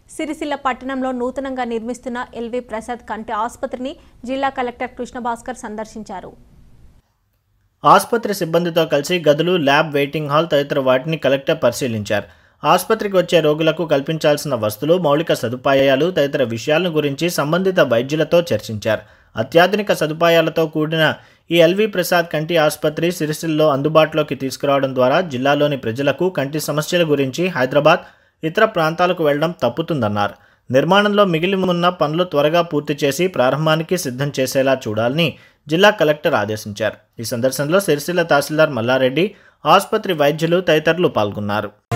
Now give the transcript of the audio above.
సిరిసిల్ల పట్టణంలో నూతనంగా నిర్మిస్తున్న ఎల్వి ప్రసాద్ కంటి ఆసుపత్రిని జిల్లా కలెక్టర్ కృష్ణభాస్కర్ సందర్శించారు ఆసుపత్రి సిబ్బందితో కలిసి గదులు ల్యాబ్ వెయిటింగ్ హాల్ తదితర వాటిని కలెక్టర్ పరిశీలించారు ఆసుపత్రికి వచ్చే రోగులకు కల్పించాల్సిన వస్తువులు మౌలిక సదుపాయాలు తదితర విషయాలను గురించి సంబంధిత వైద్యులతో చర్చించారు అత్యాధునిక సదుపాయాలతో కూడిన ఈ ఎల్వి ప్రసాద్ కంటి ఆసుపత్రి సిరిసిల్లో అందుబాటులోకి తీసుకురావడం ద్వారా జిల్లాలోని ప్రజలకు కంటి సమస్యల గురించి హైదరాబాద్ ఇతర ప్రాంతాలకు వెళ్లడం తప్పుతుందన్నారు నిర్మాణంలో మిగిలి ఉన్న పనులు త్వరగా పూర్తి చేసి ప్రారంభానికి సిద్ధం చేసేలా చూడాలని జిల్లా కలెక్టర్ ఆదేశించారు ఈ సందర్శనలో సిరిసిల్ల తహసీల్దార్ మల్లారెడ్డి ఆసుపత్రి వైద్యులు తదితరులు పాల్గొన్నారు